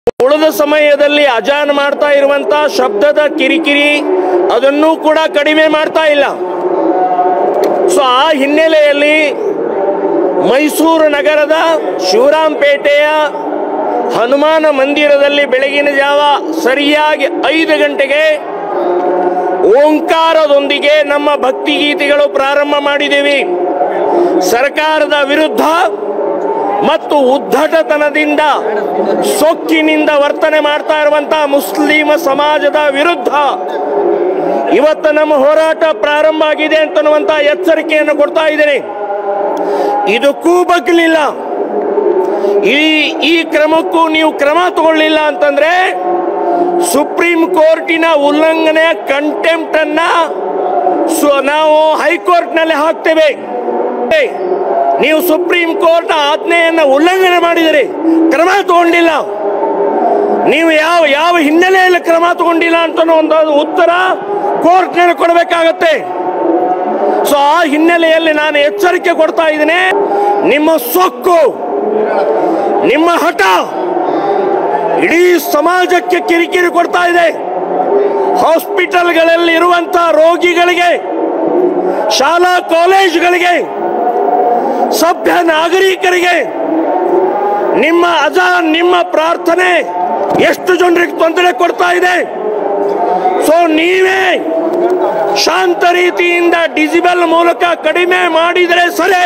ಉಳಿದ ಸಮಯದಲ್ಲಿ ಅಜಾನ್ ಮಾಡ್ತಾ ಇರುವಂತ ಶಬ್ದದ ಕಿರಿಕಿರಿ ಅದನ್ನೂ ಕೂಡ ಕಡಿಮೆ ಮಾಡ್ತಾ ಇಲ್ಲ ಸೊ ಆ ಹಿನ್ನೆಲೆಯಲ್ಲಿ ಮೈಸೂರು ನಗರದ ಶಿವರಾಂಪೇಟೆಯ ಹನುಮಾನ ಮಂದಿರದಲ್ಲಿ ಬೆಳಗಿನ ಜಾವ ಸರಿಯಾಗಿ ಐದು ಗಂಟೆಗೆ ಓಂಕಾರದೊಂದಿಗೆ ನಮ್ಮ ಭಕ್ತಿಗೀತೆಗಳು ಪ್ರಾರಂಭ ಮಾಡಿದ್ದೇವೆ ಸರ್ಕಾರದ ವಿರುದ್ಧ ಮತ್ತು ಉದ್ದಟತನದಿಂದ ಸೊಕ್ಕಿನಿಂದ ವರ್ತನೆ ಮಾಡ್ತಾ ಇರುವಂತಹ ಮುಸ್ಲಿಮ ಸಮಾಜದ ವಿರುದ್ಧ ಇವತ್ತು ನಮ್ಮ ಹೋರಾಟ ಪ್ರಾರಂಭ ಆಗಿದೆ ಅಂತನ್ನುವಂತ ಎಚ್ಚರಿಕೆಯನ್ನು ಕೊಡ್ತಾ ಇದ್ದೇನೆ ಇದಕ್ಕೂ ಬಗ್ಲಿಲ್ಲ ಈ ಈ ಕ್ರಮಕ್ಕೂ ನೀವು ಕ್ರಮ ತಗೊಳ್ಳಿಲ್ಲ ಅಂತಂದ್ರೆ ಸುಪ್ರೀಂ ಕೋರ್ಟಿನ ಉಲ್ಲಂಘನೆಯ ಕಂಟೆಂಪ್ಟ್ ಅನ್ನ ಸು- ನಾವು ಹೈಕೋರ್ಟ್ ನಲ್ಲಿ ಹಾಕ್ತೇವೆ ಏ, ನೀವು ಸುಪ್ರೀಂ ಕೋರ್ಟ್ ಆಜ್ಞೆಯನ್ನ ಉಲ್ಲಂಘನೆ ಮಾಡಿದಿರಿ ಕ್ರಮ ತಗೊಂಡಿಲ್ಲ ನೀವು ಯಾವ ಯಾವ ಹಿನ್ನೆಲೆಯಲ್ಲಿ ಕ್ರಮ ತಗೊಂಡಿಲ್ಲ ಅಂತ ಒಂದು ಉತ್ತರ ಕೋರ್ಟ್ ನಲ್ಲಿ ಕೊಡಬೇಕಾಗತ್ತೆ ಸೊ ಆ ಹಿನ್ನೆಲೆಯಲ್ಲಿ ನಾನು ಎಚ್ಚರಿಕೆ ಕೊಡ್ತಾ ಇದ್ದೀನಿ ನಿಮ್ಮ ಸೊಕ್ಕು ನಿಮ್ಮ ಹಠ ಇಡೀ ಸಮಾಜಕ್ಕೆ ಕಿರಿಕಿರಿ ಕೊಡ್ತಾ ಇದೆ ಹಾಸ್ಪಿಟಲ್ಗಳಲ್ಲಿ ಇರುವಂತಹ ರೋಗಿಗಳಿಗೆ ಶಾಲಾ ಕಾಲೇಜುಗಳಿಗೆ ಸಭ್ಯ ನಾಗರಿಕರಿಗೆ ನಿಮ್ಮ ಅಜಾನ್ ನಿಮ್ಮ ಪ್ರಾರ್ಥನೆ ಎಷ್ಟು ಜನರಿಗೆ ತೊಂದರೆ ಕೊಡ್ತಾ ಇದೆ ಸೊ ನೀವೇ ಶಾಂತ ರೀತಿಯಿಂದ ಡಿಜಿಬಲ್ ಮೂಲಕ ಕಡಿಮೆ ಮಾಡಿದರೆ ಸರಿ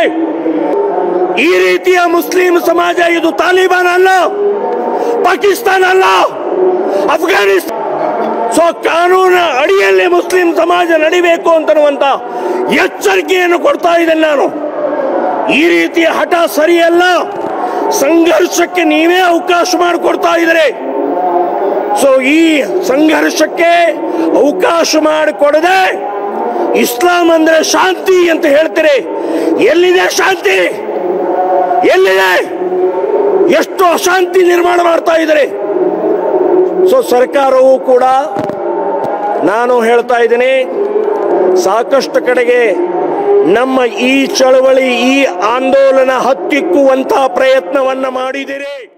ಈ ರೀತಿಯ ಮುಸ್ಲಿಂ ಸಮಾಜ ಇದು ತಾಲಿಬಾನ್ ಅಲ್ಲ ಪಾಕಿಸ್ತಾನ ಅಲ್ಲ ಅಫ್ಘಾನಿಸ್ತಾನ ಸೊ ಕಾನೂನ ಅಡಿಯಲ್ಲಿ ಮುಸ್ಲಿಂ ಸಮಾಜ ನಡಿಬೇಕು ಅಂತನ್ನುವಂತ ಎಚ್ಚರಿಕೆಯನ್ನು ಕೊಡ್ತಾ ಇದ್ದೇನೆ ನಾನು ಈ ರೀತಿಯ ಹಠ ಸರಿಯಲ್ಲ ಸಂಘರ್ಷಕ್ಕೆ ನೀವೇ ಅವಕಾಶ ಮಾಡಿಕೊಡ್ತಾ ಇದ್ದಾರೆ ಸೊ ಈ ಸಂಘರ್ಷಕ್ಕೆ ಅವಕಾಶ ಮಾಡಿಕೊಡದೆ ಇಸ್ಲಾಂ ಅಂದ್ರೆ ಶಾಂತಿ ಅಂತ ಹೇಳ್ತೀರಿ ಎಲ್ಲಿದೆ ಶಾಂತಿ ಎಲ್ಲಿದೆ ಎಷ್ಟು ಅಶಾಂತಿ ನಿರ್ಮಾಣ ಮಾಡ್ತಾ ಇದ್ದಾರೆ ಸೊ ಸರ್ಕಾರವು ಕೂಡ ನಾನು ಹೇಳ್ತಾ ಇದ್ದೀನಿ ಸಾಕಷ್ಟು ಕಡೆಗೆ ನಮ್ಮ ಈ ಚಳವಳಿ ಈ ಆಂದೋಲನ ಹತ್ತಿಕ್ಕುವಂತಹ ಪ್ರಯತ್ನವನ್ನ ಮಾಡಿದಿರಿ